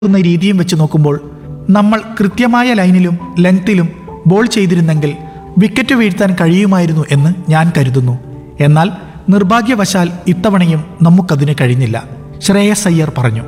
ക്കുന്ന രീതിയും വെച്ച് നോക്കുമ്പോൾ നമ്മൾ കൃത്യമായ ലൈനിലും ലെങ്തിലും ബോൾ ചെയ്തിരുന്നെങ്കിൽ വിക്കറ്റ് വീഴ്ത്താൻ കഴിയുമായിരുന്നു എന്ന് ഞാൻ കരുതുന്നു എന്നാൽ നിർഭാഗ്യവശാൽ ഇത്തവണയും നമുക്കതിന് കഴിഞ്ഞില്ല ശ്രേയസ് അയ്യർ പറഞ്ഞു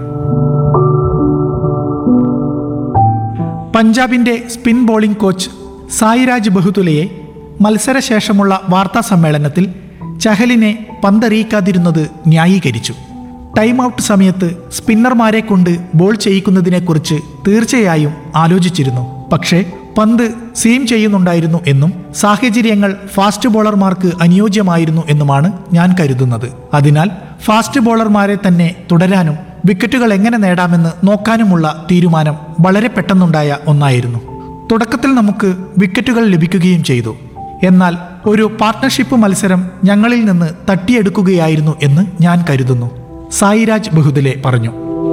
പഞ്ചാബിന്റെ സ്പിൻ ബോളിംഗ് കോച്ച് സായിരാജ് ബഹുതുലയെ മത്സരശേഷമുള്ള വാർത്താ സമ്മേളനത്തിൽ ചഹലിനെ പന്തെറിയിക്കാതിരുന്നത് ന്യായീകരിച്ചു ടൈം ഔട്ട് സമയത്ത് സ്പിന്നർമാരെ കൊണ്ട് ബോൾ ചെയ്യിക്കുന്നതിനെക്കുറിച്ച് തീർച്ചയായും ആലോചിച്ചിരുന്നു പക്ഷേ പന്ത് സീം ചെയ്യുന്നുണ്ടായിരുന്നു എന്നും സാഹചര്യങ്ങൾ ഫാസ്റ്റ് ബോളർമാർക്ക് അനുയോജ്യമായിരുന്നു എന്നുമാണ് ഞാൻ കരുതുന്നത് അതിനാൽ ഫാസ്റ്റ് ബോളർമാരെ തന്നെ തുടരാനും വിക്കറ്റുകൾ എങ്ങനെ നേടാമെന്ന് നോക്കാനുമുള്ള തീരുമാനം വളരെ പെട്ടെന്നുണ്ടായ ഒന്നായിരുന്നു തുടക്കത്തിൽ നമുക്ക് വിക്കറ്റുകൾ ലഭിക്കുകയും ചെയ്തു എന്നാൽ ഒരു പാർട്ട്ണർഷിപ്പ് മത്സരം ഞങ്ങളിൽ നിന്ന് തട്ടിയെടുക്കുകയായിരുന്നു എന്ന് ഞാൻ കരുതുന്നു സായിരാജ് ബഹുദലെ പറഞ്ഞു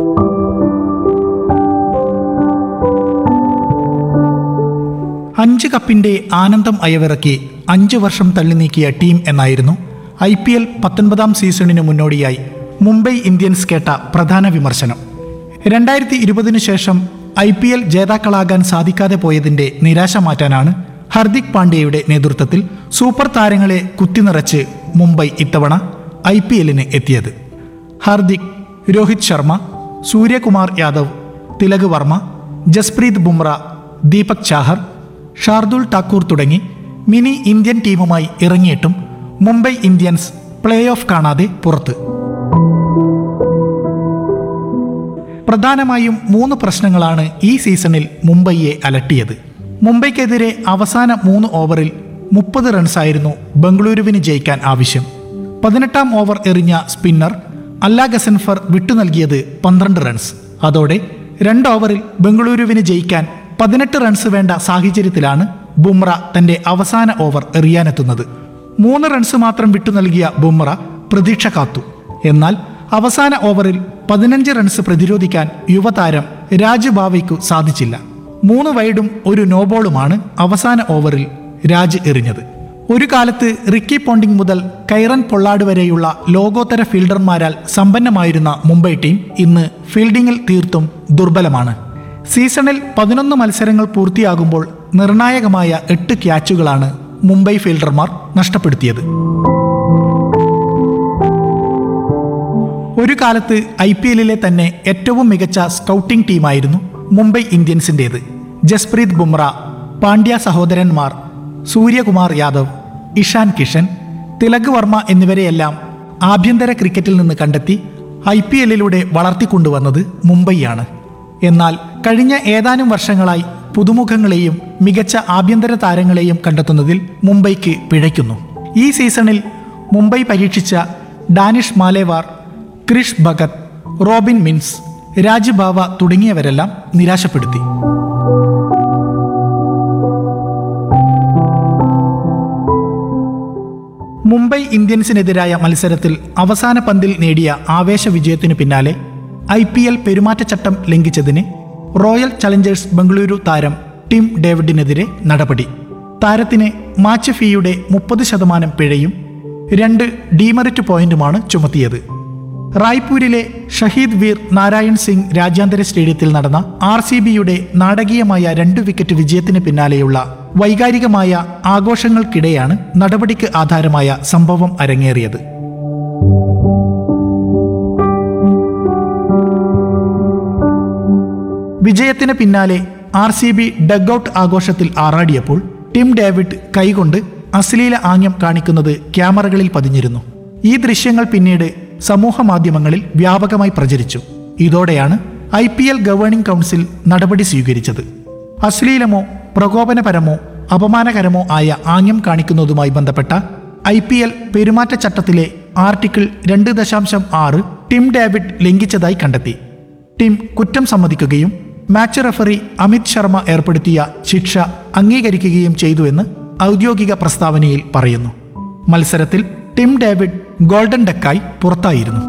അഞ്ച് കപ്പിന്റെ ആനന്ദം അയവിറക്കി അഞ്ച് വർഷം തള്ളി നീക്കിയ ടീം എന്നായിരുന്നു ഐ പി എൽ പത്തൊൻപതാം സീസണിന് മുന്നോടിയായി മുംബൈ ഇന്ത്യൻസ് കേട്ട പ്രധാന വിമർശനം രണ്ടായിരത്തി ഇരുപതിനു ശേഷം ഐ പി എൽ ജേതാക്കളാകാൻ സാധിക്കാതെ പോയതിന്റെ നിരാശ മാറ്റാനാണ് ഹർദിക് പാണ്ഡ്യയുടെ നേതൃത്വത്തിൽ സൂപ്പർ താരങ്ങളെ കുത്തിനിറച്ച് മുംബൈ ഇത്തവണ ഐ പി എല്ലിന് എത്തിയത് ഹാർദിക് രോഹിത് ശർമ്മ സൂര്യകുമാർ യാദവ് തിലക് വർമ്മ ജസ്പ്രീത് ബുംറ ദീപക് ചാഹർ ഷാർദുൽ ഠാക്കൂർ തുടങ്ങി മിനി ഇന്ത്യൻ ടീമുമായി ഇറങ്ങിയിട്ടും മുംബൈ ഇന്ത്യൻസ് പ്ലേ ഓഫ് കാണാതെ പുറത്ത് പ്രധാനമായും മൂന്ന് പ്രശ്നങ്ങളാണ് ഈ സീസണിൽ മുംബൈയെ അലട്ടിയത് മുംബൈക്കെതിരെ അവസാന മൂന്ന് ഓവറിൽ മുപ്പത് റൺസായിരുന്നു ബംഗളൂരുവിന് ജയിക്കാൻ ആവശ്യം പതിനെട്ടാം ഓവർ എറിഞ്ഞ സ്പിന്നർ അല്ലാ ഗസൻഫർ വിട്ടു നൽകിയത് പന്ത്രണ്ട് റൺസ് അതോടെ രണ്ട് ഓവറിൽ ബംഗളൂരുവിന് ജയിക്കാൻ പതിനെട്ട് റൺസ് വേണ്ട സാഹചര്യത്തിലാണ് ബുംറ തന്റെ അവസാന ഓവർ എറിയാനെത്തുന്നത് മൂന്ന് റൺസ് മാത്രം വിട്ടു നൽകിയ ബുംറ പ്രതീക്ഷ കാത്തു എന്നാൽ അവസാന ഓവറിൽ പതിനഞ്ച് റൺസ് പ്രതിരോധിക്കാൻ യുവതാരം രാജ് ബാവയ്ക്കു സാധിച്ചില്ല മൂന്ന് വൈഡും ഒരു നോബോളുമാണ് അവസാന ഓവറിൽ രാജ് എറിഞ്ഞത് ഒരു കാലത്ത് റിക്കി പോണ്ടിംഗ് മുതൽ കൈറൻ പൊള്ളാട് വരെയുള്ള ലോകോത്തര ഫീൽഡർമാരാൽ സമ്പന്നമായിരുന്ന മുംബൈ ടീം ഇന്ന് ഫീൽഡിംഗിൽ തീർത്തും ദുർബലമാണ് സീസണിൽ പതിനൊന്ന് മത്സരങ്ങൾ പൂർത്തിയാകുമ്പോൾ നിർണായകമായ എട്ട് ക്യാച്ചുകളാണ് മുംബൈ ഫീൽഡർമാർ നഷ്ടപ്പെടുത്തിയത് ഒരു കാലത്ത് ഐ പി എല്ലിലെ തന്നെ ഏറ്റവും മികച്ച സ്കൗട്ടിംഗ് ടീമായിരുന്നു മുംബൈ ഇന്ത്യൻസിൻ്റേത് ജസ്പ്രീത് ബുംറ പാണ്ഡ്യ സഹോദരന്മാർ സൂര്യകുമാർ യാദവ് ഇഷാൻ കിഷൻ തിലക് വർമ്മ എന്നിവരെയെല്ലാം ആഭ്യന്തര ക്രിക്കറ്റിൽ നിന്ന് കണ്ടെത്തി ഐ പി എല്ലിലൂടെ വളർത്തിക്കൊണ്ടുവന്നത് മുംബൈയാണ് എന്നാൽ കഴിഞ്ഞ ഏതാനും വർഷങ്ങളായി പുതുമുഖങ്ങളെയും മികച്ച ആഭ്യന്തര താരങ്ങളെയും കണ്ടെത്തുന്നതിൽ മുംബൈക്ക് പിഴയ്ക്കുന്നു ഈ സീസണിൽ മുംബൈ പരീക്ഷിച്ച ഡാനിഷ് മാലേവാർ ക്രിഷ് ഭഗത് റോബിൻ മിൻസ് രാജ് ബാവ തുടങ്ങിയവരെല്ലാം നിരാശപ്പെടുത്തി മുംബൈ ഇന്ത്യൻസിനെതിരായ മത്സരത്തിൽ അവസാന പന്തിൽ നേടിയ ആവേശ വിജയത്തിനു പിന്നാലെ ഐ പി എൽ പെരുമാറ്റച്ചട്ടം ലംഘിച്ചതിന് റോയൽ ചലഞ്ചേഴ്സ് ബംഗളൂരു താരം ടിം ഡേവിഡിനെതിരെ നടപടി താരത്തിന് മാച്ച് ഫീയുടെ മുപ്പത് ശതമാനം പിഴയും രണ്ട് ഡീമെറിറ്റ് പോയിന്റുമാണ് ചുമത്തിയത് റായ്പൂരിലെ ഷഹീദ് വീർ നാരായൺ സിംഗ് രാജ്യാന്തര സ്റ്റേഡിയത്തിൽ നടന്ന ആർ സി ബിയുടെ നാടകീയമായ രണ്ട് വിക്കറ്റ് വിജയത്തിന് പിന്നാലെയുള്ള വൈകാരികമായ ആഘോഷങ്ങൾക്കിടെയാണ് നടപടിക്ക് ആധാരമായ സംഭവം അരങ്ങേറിയത് വിജയത്തിന് പിന്നാലെ ആർ സി ബി ഡഗ്ഔട്ട് ആഘോഷത്തിൽ ആറാടിയപ്പോൾ ടിം ഡേവിഡ് കൈകൊണ്ട് അശ്ലീല ആംഗ്യം കാണിക്കുന്നത് ക്യാമറകളിൽ പതിഞ്ഞിരുന്നു ഈ ദൃശ്യങ്ങൾ പിന്നീട് സമൂഹ മാധ്യമങ്ങളിൽ വ്യാപകമായി പ്രചരിച്ചു ഇതോടെയാണ് I P L governing council നടപടി സ്വീകരിച്ചത് അശ്ലീലമോ പ്രകോപനപരമോ അപമാനകരമോ ആയ ആംഗ്യം കാണിക്കുന്നതുമായി ബന്ധപ്പെട്ട ഐ പി എൽ പെരുമാറ്റച്ചട്ടത്തിലെ ആർട്ടിക്കിൾ രണ്ട് ദശാംശം ആറ് ടിം ഡേവിഡ് ലംഘിച്ചതായി കണ്ടെത്തി ടീം കുറ്റം സമ്മതിക്കുകയും മാച്ച് റഫറി അമിത് ശർമ്മ ഏർപ്പെടുത്തിയ ശിക്ഷ അംഗീകരിക്കുകയും ചെയ്തുവെന്ന് ഔദ്യോഗിക പ്രസ്താവനയിൽ പറയുന്നു മത്സരത്തിൽ ടിം ഡേവിഡ് ഗോൾഡൻ ഡക്കായി പുറത്തായിരുന്നു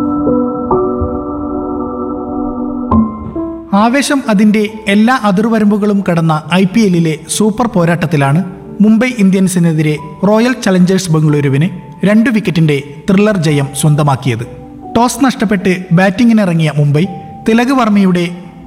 ആവേശം അതിന്റെ എല്ലാ അതിർവരമ്പുകളും കടന്ന ഐ പി എല്ലിലെ സൂപ്പർ പോരാട്ടത്തിലാണ് മുംബൈ ഇന്ത്യൻസിനെതിരെ റോയൽ ചലഞ്ചേഴ്സ് ബംഗളൂരുവിന് രണ്ട് വിക്കറ്റിന്റെ ത്രില്ലർ ജയം സ്വന്തമാക്കിയത് ടോസ് നഷ്ടപ്പെട്ട് ബാറ്റിംഗിനിറങ്ങിയ മുംബൈ തിലക് വർമ്മയുടെ